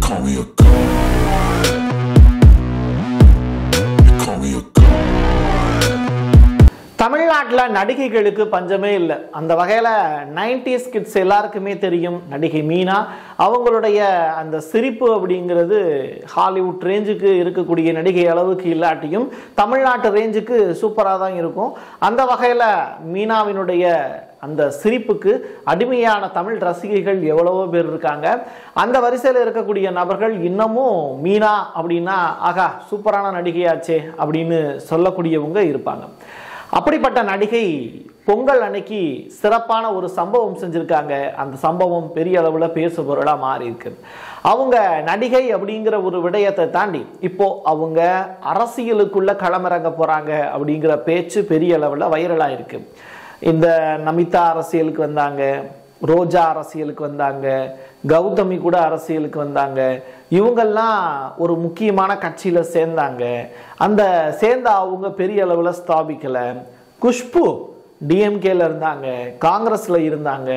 call me a god. You call me a god. தமிழ்நாட்டில் நடிகைகளுக்கு பஞ்சமே இல்லை அந்த வகையில் நைன்டிஸ் கிட்ஸ் எல்லாருக்குமே தெரியும் நடிகை மீனா அவங்களுடைய அந்த சிரிப்பு அப்படிங்கிறது ஹாலிவுட் ரேஞ்சுக்கு இருக்கக்கூடிய நடிகை அளவுக்கு இல்லாட்டியும் தமிழ்நாட்டு ரேஞ்சுக்கு சூப்பராக தான் இருக்கும் அந்த வகையில் மீனாவினுடைய அந்த சிரிப்புக்கு அடிமையான தமிழ் ரசிகைகள் எவ்வளவோ பேர் இருக்காங்க அந்த வரிசையில் இருக்கக்கூடிய நபர்கள் இன்னமும் மீனா அப்படின்னா ஆகா சூப்பரான நடிகையாச்சே அப்படின்னு சொல்லக்கூடியவங்க இருப்பாங்க அப்படிப்பட்ட நடிகை பொங்கல் அன்னைக்கு சிறப்பான ஒரு சம்பவம் செஞ்சிருக்காங்க அந்த சம்பவம் பெரிய அளவில் பேசு பொருளாக மாறி இருக்கு அவங்க நடிகை அப்படிங்கிற ஒரு விடயத்தை தாண்டி இப்போ அவங்க அரசியலுக்குள்ள களமிறங்க போறாங்க அப்படிங்கிற பேச்சு பெரிய அளவில் வைரலாக இருக்கு இந்த நமிதா அரசியலுக்கு வந்தாங்க ரோஜா அரசியலுக்கு வந்தாங்க கௌதமி கூட அரசியலுக்கு வந்தாங்க இவங்கெல்லாம் ஒரு முக்கியமான கட்சியில சேர்ந்தாங்க அந்த சேர்ந்த அவங்க பெரிய அளவில் ஸ்தாபிக்கல குஷ்பு டிஎம்கேல இருந்தாங்க காங்கிரஸ்ல இருந்தாங்க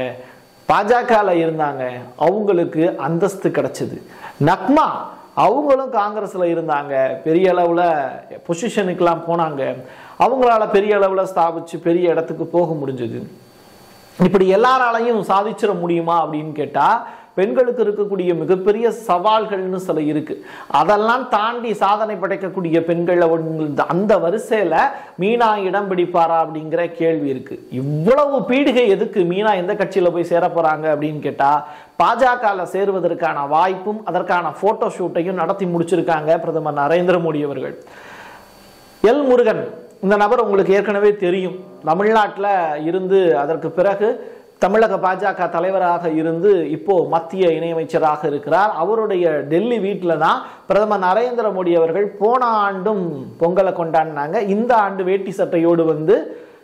பாஜகல இருந்தாங்க அவங்களுக்கு அந்தஸ்து கிடைச்சது நக்மா அவங்களும் காங்கிரஸ்ல இருந்தாங்க பெரிய அளவில் பொசிஷனுக்கெல்லாம் போனாங்க அவங்களால பெரிய அளவில் ஸ்தாபிச்சு பெரிய இடத்துக்கு போக முடிஞ்சது இப்படி எல்லாராலையும் சாதிச்சிட முடியுமா அப்படின்னு கேட்டா பெண்களுக்கு இருக்கக்கூடிய மிகப்பெரிய சவால்கள்னு சில இருக்கு அதெல்லாம் தாண்டி சாதனை படைக்கக்கூடிய பெண்கள் அவங்க அந்த வரிசையில மீனா இடம் பிடிப்பாரா அப்படிங்கிற கேள்வி இருக்கு இவ்வளவு பீடிகை எதுக்கு மீனா எந்த கட்சியில போய் சேர போறாங்க அப்படின்னு கேட்டா பாஜகல சேருவதற்கான வாய்ப்பும் அதற்கான போட்டோ ஷூட்டையும் நடத்தி முடிச்சிருக்காங்க பிரதமர் நரேந்திர மோடி அவர்கள் எல் முருகன் இந்த நபர் உங்களுக்கு ஏற்கனவே தெரியும் தமிழ்நாட்டில் இருந்து அதற்கு பிறகு தமிழக பாஜக தலைவராக இருந்து இப்போ மத்திய இணையமைச்சராக இருக்கிறார் அவருடைய டெல்லி வீட்டில் தான் பிரதமர் நரேந்திர மோடி அவர்கள் போன ஆண்டும் பொங்கலை கொண்டாடினாங்க இந்த ஆண்டு வேட்டி சட்டையோடு வந்து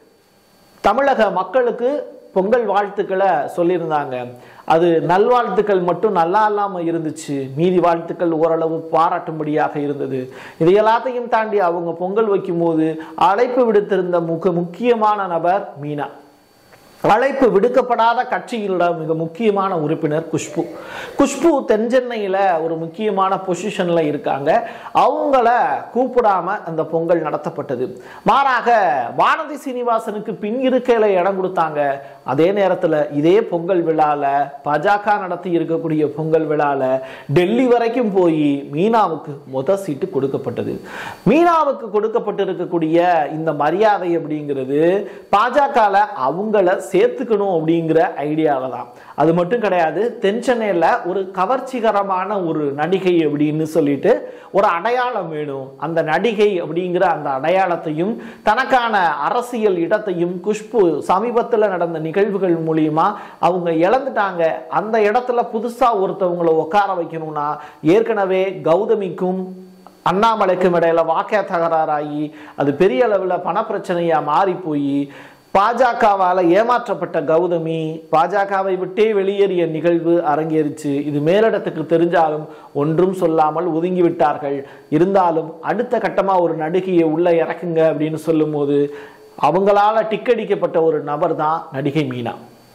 தமிழக மக்களுக்கு பொங்கல் வாழ்த்துக்களை சொல்லியிருந்தாங்க அது நல்வாழ்த்துக்கள் மட்டும் நல்லா இல்லாம இருந்துச்சு மீதி வாழ்த்துக்கள் ஓரளவு பாராட்டும்படியாக இருந்தது இது எல்லாத்தையும் தாண்டி அவங்க பொங்கல் வைக்கும்போது அழைப்பு விடுத்திருந்த முக முக்கியமான நபர் மீனா அழைப்பு விடுக்கப்படாத கட்சியிலோட மிக முக்கியமான உறுப்பினர் குஷ்பு குஷ்பு தென்சென்னையில் ஒரு முக்கியமான பொசிஷன்ல இருக்காங்க அவங்கள கூப்பிடாம அந்த பொங்கல் நடத்தப்பட்டது மாறாக வானதி சீனிவாசனுக்கு பின் இருக்கையில இடம் கொடுத்தாங்க அதே நேரத்தில் இதே பொங்கல் விழால பாஜக நடத்தி இருக்கக்கூடிய பொங்கல் விழால டெல்லி வரைக்கும் போய் மீனாவுக்கு முத சீட்டு கொடுக்கப்பட்டது மீனாவுக்கு கொடுக்கப்பட்டிருக்கக்கூடிய இந்த மரியாதை அப்படிங்கிறது பாஜகல அவங்கள சேர்த்துக்கணும் அப்படிங்கிற ஐடியாவில் தான் அது மட்டும் கிடையாது தென் சென்னையில் ஒரு கவர்ச்சிகரமான ஒரு நடிகை அப்படின்னு சொல்லிட்டு ஒரு அடையாளம் வேணும் அந்த நடிகை அப்படிங்கிற அந்த அடையாளத்தையும் தனக்கான அரசியல் இடத்தையும் குஷ்பு சமீபத்தில் நடந்த நிகழ்வுகள் மூலியமா அவங்க இழந்துட்டாங்க அந்த இடத்துல புதுசா ஒருத்தவங்களை உட்கார வைக்கணும்னா ஏற்கனவே கௌதமிக்கும் அண்ணாமலைக்கும் இடையில வாக்கிய தகராறாகி அது பெரிய அளவில் பணப்பிரச்சனையா மாறி போய் பாஜகவால் ஏமாற்றப்பட்ட கௌதமி பாஜகவை விட்டே வெளியேறிய நிகழ்வு அரங்கேறிச்சு இது மேலிடத்துக்கு தெரிஞ்சாலும் ஒன்றும் சொல்லாமல் ஒதுங்கி விட்டார்கள் இருந்தாலும் அடுத்த கட்டமாக ஒரு நடிகையை உள்ள இறக்குங்க அப்படின்னு சொல்லும்போது அவங்களால டிக்கடிக்கப்பட்ட ஒரு நபர் தான் நடிகை மீனா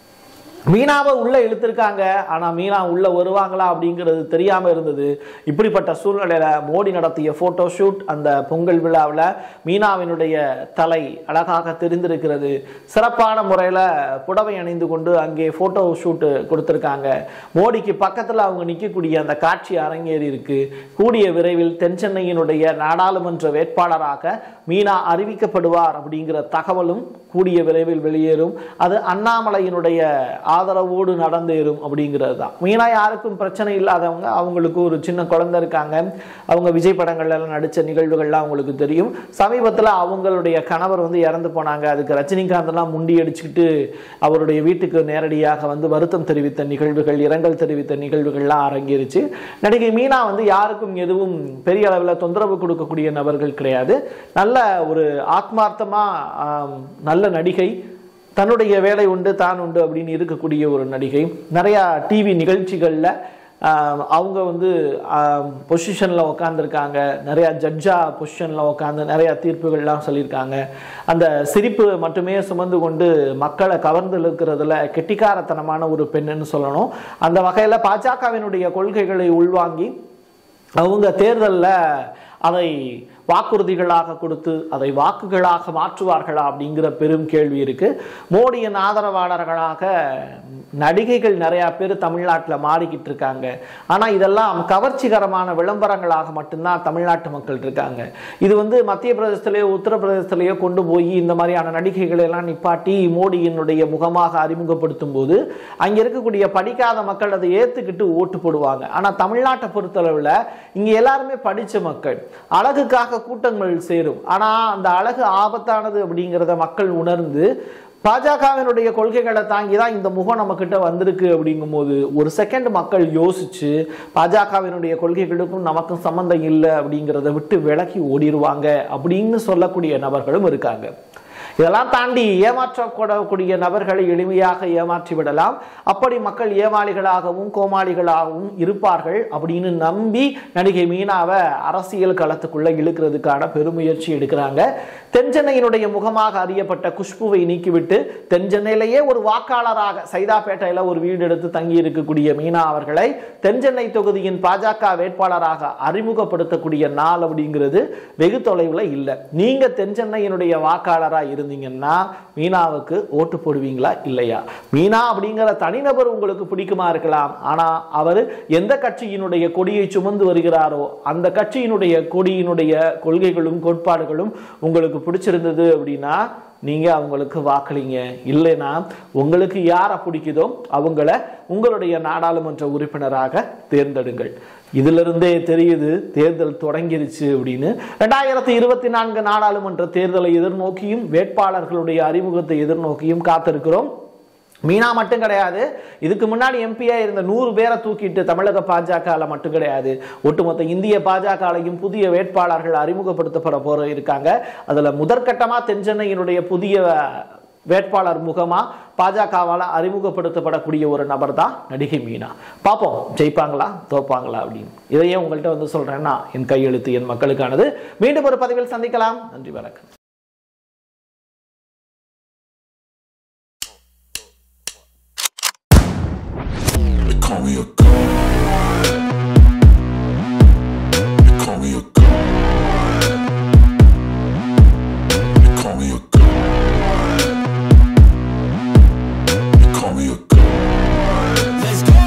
மீனாவை உள்ள இழுத்திருக்காங்க ஆனா மீனா உள்ள வருவாங்களா அப்படிங்கிறது தெரியாம இருந்தது இப்படிப்பட்ட சூழ்நிலையில மோடி நடத்திய போட்டோ ஷூட் அந்த பொங்கல் விழாவில் மீனாவினுடைய தலை அழகாக தெரிந்திருக்கிறது சிறப்பான முறையில புடவை அணிந்து கொண்டு அங்கே போட்டோ ஷூட் கொடுத்திருக்காங்க மோடிக்கு பக்கத்துல அவங்க நிற்கக்கூடிய அந்த காட்சி அரங்கேறி இருக்கு கூடிய விரைவில் தென் சென்னையினுடைய நாடாளுமன்ற வேட்பாளராக மீனா அறிவிக்கப்படுவார் அப்படிங்கிற தகவலும் கூடிய விரைவில் வெளியேறும் அது அண்ணாமலையினுடைய ஆதரவோடு நடந்தேறும் அப்படிங்கிறது தான் மீனா யாருக்கும் பிரச்சனை இல்லாதவங்க அவங்களுக்கு ஒரு சின்ன குழந்தை இருக்காங்க அவங்க விஜய் படங்கள்ல எல்லாம் நடித்த நிகழ்வுகள்லாம் அவங்களுக்கு தெரியும் சமீபத்தில் அவங்களுடைய கணவர் வந்து இறந்து போனாங்க அதுக்கு ரஜினிகாந்த்லாம் முண்டி அடிச்சுக்கிட்டு அவருடைய வீட்டுக்கு நேரடியாக வந்து வருத்தம் தெரிவித்த நிகழ்வுகள் இரங்கல் தெரிவித்த நிகழ்வுகள்லாம் அரங்கேறிச்சு நடிகை மீனா வந்து யாருக்கும் எதுவும் பெரிய அளவில் தொந்தரவு கொடுக்கக்கூடிய நபர்கள் கிடையாது நல்ல ஒரு ஆத்மார்த்தமா ஆம், நல்ல நடிகை தன்னுடைய வேலை உண்டு தான் உண்டு அப்படின்னு இருக்கக்கூடிய ஒரு நடிகை நிறையா டிவி நிகழ்ச்சிகளில் ஆஹ் அவங்க வந்து பொசிஷனில் உட்காந்துருக்காங்க நிறையா ஜட்ஜா பொசிஷனில் உட்காந்து நிறையா தீர்ப்புகள்லாம் சொல்லியிருக்காங்க அந்த சிரிப்பு மட்டுமே சுமந்து கொண்டு மக்களை கவர்ந்து இழுக்கிறதுல கெட்டிக்காரத்தனமான ஒரு பெண்ணுன்னு சொல்லணும் அந்த வகையில் பாஜகவினுடைய கொள்கைகளை உள்வாங்கி அவங்க தேர்தலில் அதை வாக்குறுதிகளாக கொடுத்து அதை வாக்குகளாக மாற்றுவார்களா அப்படிங்கிற பெரும் கேள்வி இருக்கு மோடியின் ஆதரவாளர்களாக நடிகைகள் நிறைய பேர் தமிழ்நாட்டில் மாறிக்கிட்டு இருக்காங்க ஆனால் இதெல்லாம் கவர்ச்சிகரமான விளம்பரங்களாக மட்டும்தான் தமிழ்நாட்டு மக்கள் இருக்காங்க இது வந்து மத்திய பிரதேசத்திலேயோ உத்தரப்பிரதேசத்திலேயோ கொண்டு போய் இந்த மாதிரியான நடிகைகளை எல்லாம் நிப்பாட்டி மோடியினுடைய முகமாக அறிமுகப்படுத்தும் போது அங்கே இருக்கக்கூடிய படிக்காத மக்கள் அதை ஏற்றுக்கிட்டு ஓட்டு போடுவாங்க ஆனால் தமிழ்நாட்டை பொறுத்தளவில் இங்கே எல்லாருமே படித்த மக்கள் அழகுக்காக கூட்டங்கள் சேரும் ஆனால் அந்த அழகு ஆபத்தானது அப்படிங்கிறத மக்கள் உணர்ந்து பாஜகவினுடைய கொள்கைகளை தாங்கி தான் இந்த முகம் நம்மக்கிட்ட வந்திருக்கு அப்படிங்கும்போது ஒரு செகண்ட் மக்கள் யோசிச்சு பாஜகவினுடைய கொள்கைகளுக்கும் நமக்கும் சம்மந்தம் இல்லை அப்படிங்கிறத விட்டு விலக்கி ஓடிடுவாங்க அப்படின்னு சொல்லக்கூடிய நபர்களும் இருக்காங்க இதெல்லாம் தாண்டி ஏமாற்றக்கூடக்கூடிய நபர்களை எளிமையாக ஏமாற்றி விடலாம் அப்படி மக்கள் ஏமாளிகளாகவும் கோமாளிகளாகவும் இருப்பார்கள் அப்படின்னு நம்பி நடிகை மீனாவை அரசியல் களத்துக்குள்ள இழுக்கிறதுக்கான பெருமுயற்சி எடுக்கிறாங்க தென்சென்னையினுடைய முகமாக அறியப்பட்ட குஷ்புவை நீக்கிவிட்டு தென்சென்னையிலேயே ஒரு வாக்காளராக சைதாப்பேட்டையில் ஒரு வீடு எடுத்து தங்கி இருக்கக்கூடிய மீனா அவர்களை தென்சென்னை தொகுதியின் பாஜக வேட்பாளராக அறிமுகப்படுத்தக்கூடிய நாள் அப்படிங்கிறது வெகு தொலைவில் இல்லை நீங்க தென்சென்னையினுடைய வாக்காளராக இருந்தீங்கன்னா மீனாவுக்கு ஓட்டு போடுவீங்களா இல்லையா மீனா அப்படிங்கிற தனிநபர் உங்களுக்கு பிடிக்குமா இருக்கலாம் ஆனா அவர் எந்த கட்சியினுடைய கொடியை சுமந்து வருகிறாரோ அந்த கட்சியினுடைய கொடியினுடைய கொள்கைகளும் கோட்பாடுகளும் உங்களுக்கு பிடிச்சிருந்தது அப்படின்னா நீங்க அவங்களுக்கு வாக்களிங்க இல்லைன்னா உங்களுக்கு யாரை பிடிக்குதோ அவங்கள உங்களுடைய நாடாளுமன்ற உறுப்பினராக தேர்ந்தெடுங்கள் இதிலிருந்தே தெரியுது தேர்தல் தொடங்கிருச்சு அப்படின்னு ரெண்டாயிரத்தி இருபத்தி நான்கு நாடாளுமன்ற தேர்தலை எதிர்நோக்கியும் வேட்பாளர்களுடைய அறிமுகத்தை எதிர்நோக்கியும் காத்திருக்கிறோம் மீனா மட்டும் கிடையாது இதுக்கு முன்னாடி எம்பியா இருந்த நூறு பேரை தூக்கிட்டு தமிழக பாஜகவில் மட்டும் கிடையாது ஒட்டுமொத்த இந்திய பாஜகலையும் புதிய வேட்பாளர்கள் அறிமுகப்படுத்தப்பட போற இருக்காங்க அதுல முதற்கட்டமா தென்சென்னையினுடைய புதிய வேட்பாளர் முகமா பாஜகவால் அறிமுகப்படுத்தப்படக்கூடிய ஒரு நபர் தான் நடிகை மீனா பார்ப்போம் ஜெயிப்பாங்களா தோப்பாங்களா அப்படின்னு இதையே உங்கள்கிட்ட வந்து சொல்றேன்னா என் கையெழுத்து என் மக்களுக்கானது மீண்டும் ஒரு பதிவில் சந்திக்கலாம் நன்றி வணக்கம் They call me a god. They call me a god. They call me a god. They call me a god. Let's go.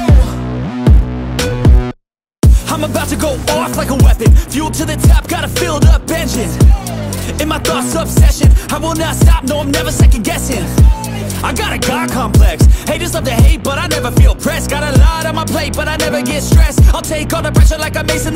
I'm about to go off like a weapon. Fuel to the top, got a filled up engine. In my thoughts, obsession. I will not stop, no, I'm never second guessing. I got a God complex. Haters love to hate, but I never feel pressed. Got a lot on my plate, but I never get stressed. I'll take all the pressure like I'm Mason.